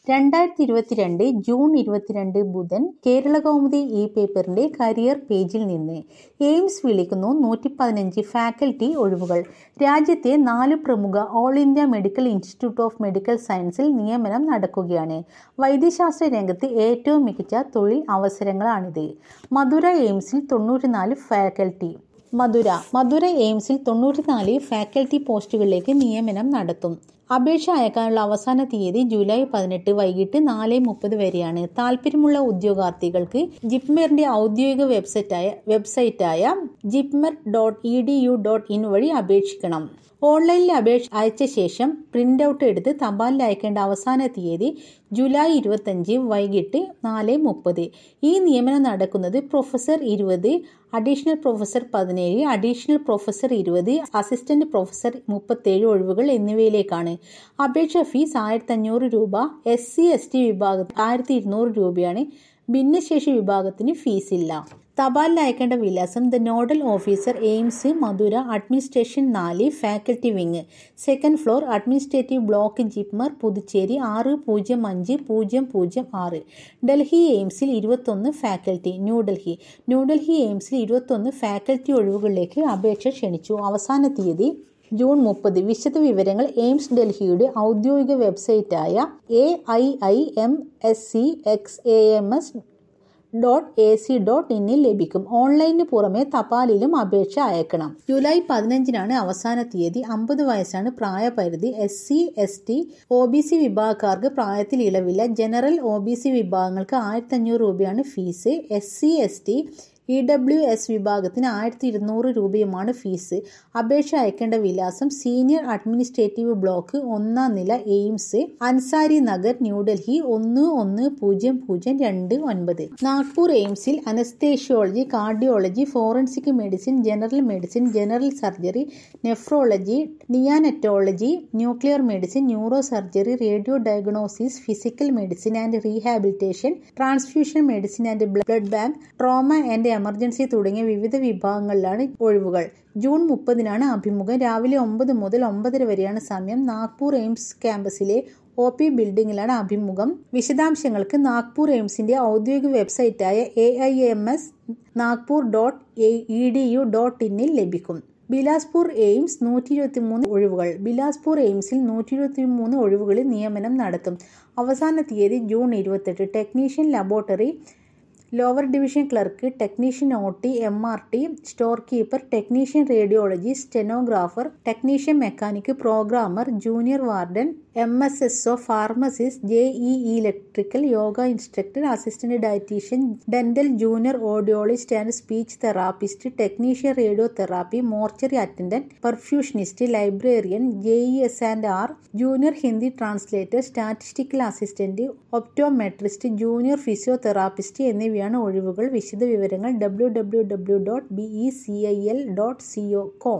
രണ്ടായിരത്തി ഇരുപത്തിരണ്ട് ജൂൺ ഇരുപത്തിരണ്ട് ബുധൻ കേരളകൗമുദി ഇ പേപ്പറിന്റെ കരിയർ പേജിൽ നിന്ന് എയിംസ് വിളിക്കുന്നു നൂറ്റി പതിനഞ്ച് ഫാക്കൽറ്റി ഒഴിവുകൾ രാജ്യത്തെ നാല് പ്രമുഖ all India medical institute of medical സയൻസിൽ നിയമനം നടക്കുകയാണ് വൈദ്യശാസ്ത്ര രംഗത്ത് ഏറ്റവും മികച്ച തൊഴിൽ അവസരങ്ങളാണിത് മധുര എയിംസിൽ തൊണ്ണൂറ്റിനാല് ഫാക്കൽറ്റി മധുര മധുര എയിംസിൽ തൊണ്ണൂറ്റിനാല് ഫാക്കൽറ്റി പോസ്റ്റുകളിലേക്ക് നിയമനം നടത്തും അപേക്ഷ അയക്കാനുള്ള അവസാന തീയതി ജൂലൈ പതിനെട്ട് വൈകിട്ട് നാല് മുപ്പത് വരെയാണ് താല്പര്യമുള്ള ഉദ്യോഗാർത്ഥികൾക്ക് ജിപ്മറിന്റെ ഔദ്യോഗിക വെബ്സൈറ്റായ വെബ്സൈറ്റായ JIPMER dot E D U dot in വഴി അപേക്ഷിക്കണം ഓൺലൈനിൽ അപേക്ഷ അയച്ച ശേഷം പ്രിന്റ് ഔട്ട് എടുത്ത് തപാലിൽ അയക്കേണ്ട അവസാന തീയതി ജൂലൈ ഇരുപത്തഞ്ച് വൈകിട്ട് നാല് മുപ്പത് ഈ നിയമനം നടക്കുന്നത് പ്രൊഫസർ ഇരുപത് അഡീഷണൽ പ്രൊഫസർ പതിനേഴ് അഡീഷണൽ പ്രൊഫസർ ഇരുപത് അസിസ്റ്റന്റ് പ്രൊഫസർ മുപ്പത്തേഴ് ഒഴിവുകൾ എന്നിവയിലേക്കാണ് അപേക്ഷ ഫീസ് ആയിരത്തി അഞ്ഞൂറ് രൂപ എസ് സി എസ് ടി വിഭാഗത്തിൽ ആയിരത്തി ഇരുന്നൂറ് രൂപയാണ് ഭിന്നശേഷി വിഭാഗത്തിന് ഫീസില്ല തപാലിൽ അയക്കേണ്ട വിലാസം the nodal officer AIIMS Madurai administration നാല് faculty wing second floor administrative block JIPMER Puducherry ആറ് പൂജ്യം അഞ്ച് പൂജ്യം പൂജ്യം ആറ് ഡൽഹി എയിംസിൽ ഇരുപത്തൊന്ന് ഫാക്കൽറ്റി ന്യൂഡൽഹി ന്യൂഡൽഹി എയിംസിൽ ഇരുപത്തൊന്ന് ഫാക്കൽറ്റി ഒഴിവുകളിലേക്ക് അപേക്ഷ ക്ഷണിച്ചു അവസാന തീയതി ജൂൺ മുപ്പത് വിശദ വിവരങ്ങൾ എയിംസ് ഡൽഹിയുടെ ഔദ്യോഗിക വെബ്സൈറ്റായ A I I M S C X A M S dot A C dot ഇന്നിൽ ലഭിക്കും ഓൺലൈനിന് പുറമെ തപാലിലും അപേക്ഷ അയക്കണം ജൂലൈ പതിനഞ്ചിനാണ് അവസാന തീയതി അമ്പത് വയസ്സാണ് പ്രായപരിധി S C S T O B C വിഭാഗക്കാർക്ക് പ്രായത്തിൽ ഇളവില്ല ജനറൽ ഒ ബി സി വിഭാഗങ്ങൾക്ക് ആയിരത്തി അഞ്ഞൂറ് രൂപയാണ് fee S C S T E W S വിഭാഗത്തിന് ആയിരത്തി ഇരുന്നൂറ് രൂപയുമാണ് ഫീസ് അപേക്ഷ അയക്കേണ്ട വിലാസം സീനിയർ അഡ്മിനിസ്ട്രേറ്റീവ് ബ്ലോക്ക് ഒന്നാം നില എയിംസ് അൻസാരി നഗർ ന്യൂഡൽഹി ഒന്ന് ഒന്ന് പൂജ്യം പൂജ്യം രണ്ട് ഒൻപത് നാഗ്പൂർ എയിംസിൽ anaesthesiology cardiology forensic medicine general medicine general surgery nephrology neonatology nuclear medicine neuro surgery radio diagnosis physical medicine and rehabilitation transfusion medicine and blood bank trauma and emergency തുടങ്ങിയ വിവിധ വിഭാഗങ്ങളിലാണ് ഒഴിവുകൾ ജൂൺ മുപ്പതിനാണ് അഭിമുഖം രാവിലെ ഒമ്പത് മുതൽ ഒമ്പതര വരെയാണ് സമയം നാഗ്പൂർ എയിംസ് ക്യാമ്പസിലെ ഒ പി ബിൽഡിംഗിലാണ് അഭിമുഖം വിശദാംശങ്ങൾക്ക് നാഗ്പൂർ എയിംസിന്റെ ഔദ്യോഗിക വെബ്സൈറ്റായ A I M S Nagpur dot E D U dot ഇന്നിൽ ലഭിക്കും ബിലാസ്പൂർ എയിംസ് നൂറ്റി ഇരുപത്തി മൂന്ന് ഒഴിവുകൾ ബിലാസ്പൂർ എയിംസിൽ നൂറ്റി ഇരുപത്തി മൂന്ന് ഒഴിവുകളിൽ നിയമനം നടത്തും അവസാന തീയതി ജൂൺ ഇരുപത്തെട്ട് technician laboratory lower division clerk technician O T M R T store keeper technician radiology stenographer technician mechanic programmer junior warden M S S O pharmacist J E electrical yoga instructor assistant dietician dental junior audiologist and speech therapist technician radio therapy mortuary attendant perfusionist librarian J E S and R junior Hindi translator statistical assistant optometrist junior physiotherapist എന്നിവയാണ് ഒഴിവുകൾ വിശദ വിവരങ്ങൾ W W W dot B E C I L dot C O com